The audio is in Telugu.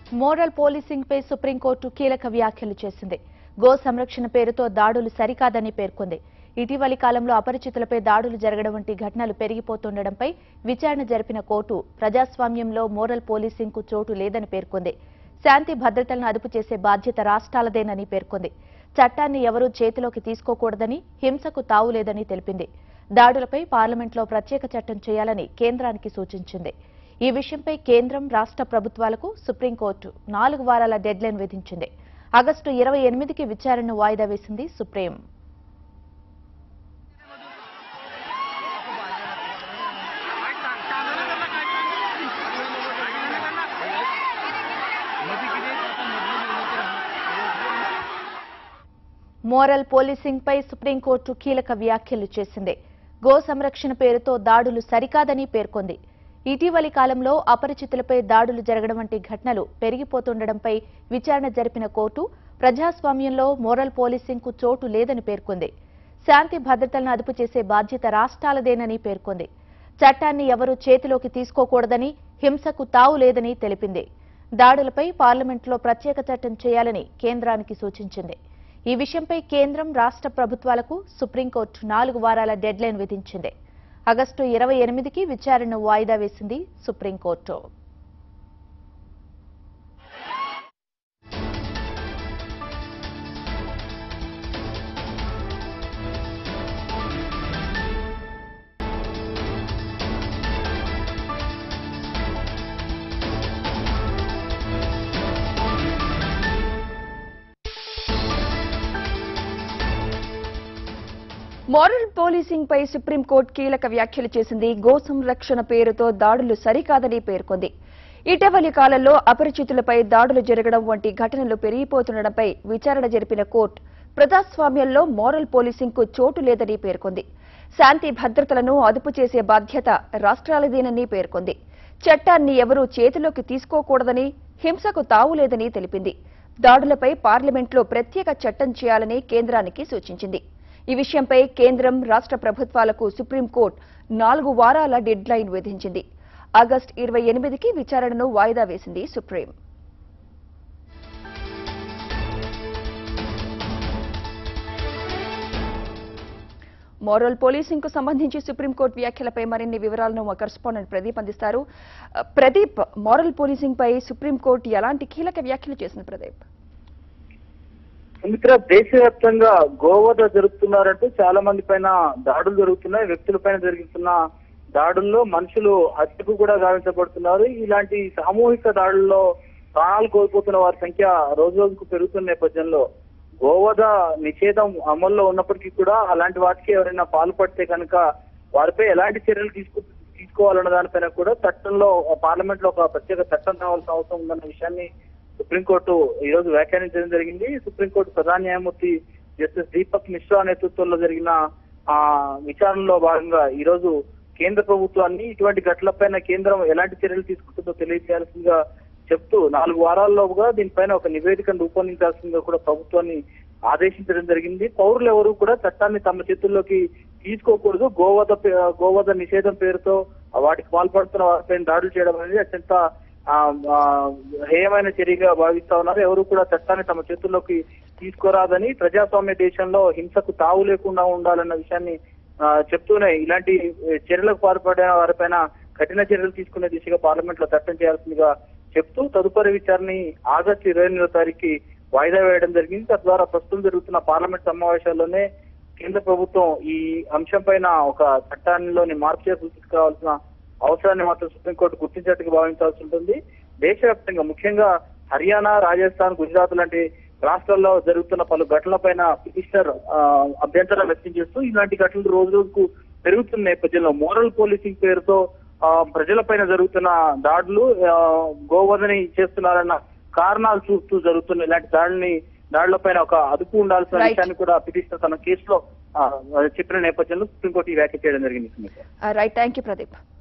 మోరల్ పోలీసింగ్ పై సుప్రీంకోర్టు కీలక వ్యాఖ్యలు చేసింది గో సంరక్షణ పేరుతో దాడులు సరికాదని పేర్కొంది ఇటీవలి కాలంలో అపరిచితులపై దాడులు జరగడం వంటి ఘటనలు పెరిగిపోతుండటంపై విచారణ జరిపిన కోర్టు ప్రజాస్వామ్యంలో మోరల్ పోలీసింగ్ కు చోటు లేదని పేర్కొంది శాంతి భద్రతలను అదుపు చేసే బాధ్యత రాష్ట్రాలదేనని పేర్కొంది చట్టాన్ని ఎవరూ చేతిలోకి తీసుకోకూడదని హింసకు తావులేదని తెలిపింది దాడులపై పార్లమెంట్లో ప్రత్యేక చట్టం చేయాలని కేంద్రానికి సూచించింది ఈ విషయంపై కేంద్రం రాష్ట్ర ప్రభుత్వాలకు సుప్రీంకోర్టు నాలుగు వారాల డెడ్లైన్ విధించింది ఆగస్టు ఇరవై ఎనిమిదికి విచారణను వాయిదా వేసింది సుప్రీం మోరల్ పోలీసింగ్ పై సుప్రీంకోర్టు కీలక వ్యాఖ్యలు చేసింది గో సంరక్షణ పేరుతో దాడులు సరికాదని పేర్కొంది ఇటీవలి కాలంలో అపరిచితులపై దాడులు జరగడం వంటి ఘటనలు పెరిగిపోతుండటంపై విచారణ జరిపిన కోర్టు ప్రజాస్వామ్యంలో మోరల్ పోలీసింగ్ కు చోటు లేదని పేర్కొంది శాంతి భద్రతలను అదుపు చేసే బాధ్యత రాష్ట్రాలదేనని పేర్కొంది చట్టాన్ని ఎవరూ చేతిలోకి తీసుకోకూడదని హింసకు తావు లేదని తెలిపింది దాడులపై పార్లమెంట్లో ప్రత్యేక చట్టం చేయాలని కేంద్రానికి సూచించింది ఈ విషయంపై కేంద్రం రాష్ట్ర ప్రభుత్వాలకు సుప్రీంకోర్టు నాలుగు వారాల డెడ్లైన్ విధించింది ఆగస్టు ఇరవై ఎనిమిదికి విచారణను వాయిదా వేసింది సుప్రీంకోర్టు మోరల్ పోలీసింగ్ పై సుప్రీంకోర్టు కీలక వ్యాఖ్యలు చేసింది గో సంరక్షణ పేరుతో దాడులు సరికాదని పేర్కొంది ఇటీవలి కాలంలో అపరిచితులపై దాడులు జరగడం వంటి ఘటనలు పెరిగిపోతుండటంపై విచారణ జరిపిన కోర్టు ప్రజాస్వామ్యంలో మోరల్ పోలీసింగ్ కు చోటు లేదని పేర్కొంది శాంతి భద్రతలను అదుపు చేసే బాధ్యత రాష్ట్రాలదేనని పేర్కొంది చట్టాన్ని ఎవరూ చేతిలోకి తీసుకోకూడదని హింసకు తావులేదని తెలిపింది దాడులపై పార్లమెంట్లో ప్రత్యేక చట్టం చేయాలని కేంద్రానికి సూచించింది ఈ విషయంపై కేంద్రం రాష్ట్ర ప్రభుత్వాలకు సుప్రీంకోర్టు నాలుగు వారాల డెడ్ లైన్ విధించింది ఆగస్టు ఇరవై ఎనిమిదికి విచారణను వాయిదా వేసింది సుప్రీం మోరల్ పోలీసింగ్ కు సంబంధించి సుప్రీంకోర్టు వ్యాఖ్యలపై మరిన్ని వివరాలను మా కరెస్పాండెంట్ ప్రదీప్ అందిస్తారు అ, ప్రదీప్ మోరల్ పోలీసింగ్ పై సుప్రీంకోర్టు ఎలాంటి కీలక వ్యాఖ్యలు చేసింది ప్రదీప్ సుమిత్ర దేశవ్యాప్తంగా గోవధ జరుపుతున్నారంటూ చాలా మంది పైన దాడులు జరుగుతున్నాయి వ్యక్తుల పైన జరుగుతున్న దాడుల్లో మనుషులు హత్యకు కూడా గావించబడుతున్నారు ఇలాంటి సామూహిక దాడుల్లో ప్రాణాలు కోల్పోతున్న వారి సంఖ్య రోజు రోజుకు పెరుగుతున్న నేపథ్యంలో గోవధ నిషేధం అమల్లో ఉన్నప్పటికీ కూడా అలాంటి వాటికి ఎవరైనా పాల్పడితే కనుక వారిపై ఎలాంటి చర్యలు తీసుకు తీసుకోవాలన్న దానిపైన కూడా చట్టంలో పార్లమెంట్ లో ఒక ప్రత్యేక చట్టం రావాల్సిన అవసరం ఉందన్న విషయాన్ని సుప్రీంకోర్టు ఈ రోజు వ్యాఖ్యానించడం జరిగింది సుప్రీంకోర్టు ప్రధాన న్యాయమూర్తి జస్టిస్ దీపక్ మిశ్రా నేతృత్వంలో జరిగిన ఆ విచారణలో భాగంగా ఈ రోజు కేంద్ర ప్రభుత్వాన్ని ఇటువంటి ఘటనలపైన కేంద్రం ఎలాంటి చర్యలు తీసుకుంటుందో తెలియజేయాల్సిందిగా చెప్తూ నాలుగు వారాల్లోగా దీనిపైన ఒక నివేదికను రూపొందించాల్సిందిగా కూడా ప్రభుత్వాన్ని ఆదేశించడం జరిగింది పౌరులు ఎవరు కూడా చట్టాన్ని తమ చేతుల్లోకి తీసుకోకూడదు గోవధ పే- గోవధ నిషేధం పేరుతో వాటికి పాల్పడుతున్న వారిపైన దాడులు చేయడం అనేది అత్యంత ఆ, ఆ, హేయమైన చర్యగా భావిస్తా ఉన్నారు ఎవరు కూడా చట్టాన్ని తమ చేతుల్లోకి తీసుకురాదని ప్రజాస్వామ్య దేశంలో హింసకు తావు లేకుండా ఉండాలన్న విషయాన్ని ఆ, చెప్తూనే ఇలాంటి చర్యలకు పాల్పడిన వారిపైన కఠిన చర్యలు తీసుకునే దిశగా పార్లమెంట్ లో చట్టం చేయాల్సిందిగా చెప్తూ తదుపరి విచారణని ఆగస్టు ఇరవై ఎనిమిదో తారీఖు వాయిదా వేయడం జరిగింది తద్వారా ప్రస్తుతం జరుగుతున్న పార్లమెంట్ సమావేశాల్లోనే కేంద్ర ప్రభుత్వం ఈ అంశం పైన ఒక చట్టాల్లోని మార్పు చేర్పులు తీసుకురావాల్సిన అవసరాన్ని మాత్రం సుప్రీంకోర్టు గుర్తించినట్టుగా భావించాల్సి ఉంటుంది దేశవ్యాప్తంగా ముఖ్యంగా హర్యానా రాజస్థాన్ గుజరాత్ లాంటి రాష్ట్రాల్లో జరుగుతున్న పలు ఘటనలపైన పిటిషనర్ ఆ, అభ్యంతరాలు వ్యక్తం చేస్తూ ఇలాంటి ఘటనలు రోజు రోజుకు పెరుగుతున్న నేపథ్యంలో మోరల్ పోలీసింగ్ పేరుతో ఆ, ప్రజలపైన జరుగుతున్న దాడులు ఆ, గోవధని చేస్తున్నారన్న కారణాలు చూస్తూ జరుగుతున్న ఇలాంటి దాడుల్ని దాడులపైన ఒక అదుపు ఉండాల్సిన Right. విషయాన్ని కూడా పిటిషనర్ తన కేసులో ఆ, చెప్పిన నేపథ్యంలో సుప్రీంకోర్టు ఈ వ్యాఖ్య చేయడం జరిగింది Sunitha. Right thank you Pradeep